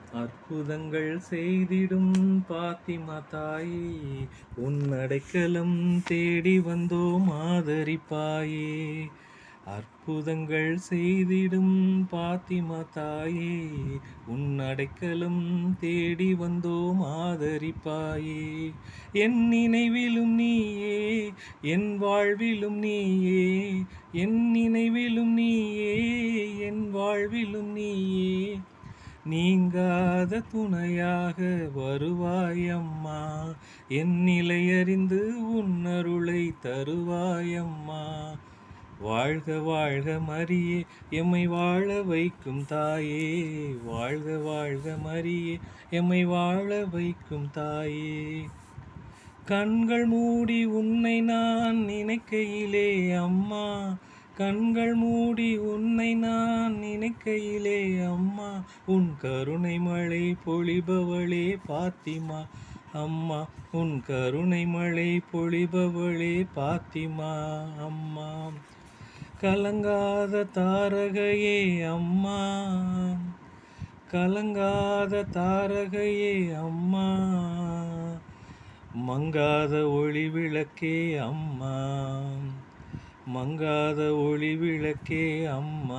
அற்புதங்கள் செய்திடும் பாத்திமா தாயே உன் அடைக்கலம் தேடி வந்தோம் ஆதரிப்பாயே அற்புதங்கள் செய்திடும் பாத்திமா தாயே உன் அடைக்கலம் தேடி வந்தோம் ஆதரிப்பாயே என் நினைவிலும் நீயே என் வாழ்விலும் நீயே என் நினைவிலும் நீயே என் வாழ்விலும் நீயே நீங்காத துணையாக வருவாயம்மா என் நிலையறிந்து உன்னருளை தருவாயம்மா வாழ்க வாழ்க மரியே எம்மை வாழ வைக்கும் தாயே வாழ்க வாழ்க மரியே எம்மை வாழ வைக்கும் தாயே கண்கள் மூடி உன்னை நான் நினைக்கையிலே அம்மா கண்கள் மூடி உன்னை நான் நினைக்கையிலே அம்மா உன் கருணை மழை பொழிபவளே பாத்திமா அம்மா உன் கருணை மழை பொழிபவளே பாத்திமா அம்மா கலங்காத தாரகையே அம்மா கலங்காத தாரகையே அம்மா மங்காத ஒளி விளக்கே அம்மா மங்காத ஒளி விளக்கே அம்மா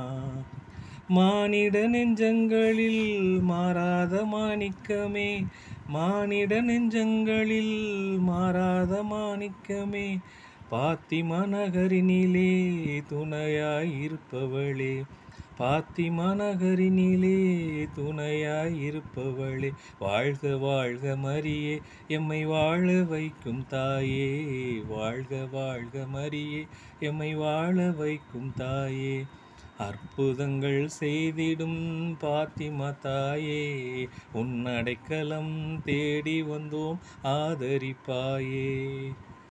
மானிட நெஞ்சங்களில் மாறாத மாணிக்கமே மானிட நெஞ்சங்களில் மாறாத மாணிக்கமே பாத்திமா நகரினிலே துணையாயிருப்பவளே பாத்திமா நகரினிலே துணையாயிருப்பவளே வாழ்க வாழ்க மரியே எம்மை வாழ வைக்கும் தாயே வாழ்க வாழ்க மரியே எம்மை வாழ வைக்கும் தாயே அற்புதங்கள் செய்திடும் பாத்திமா தாயே உன் அடைக்கலம் தேடி வந்தோம் ஆதரிப்பாயே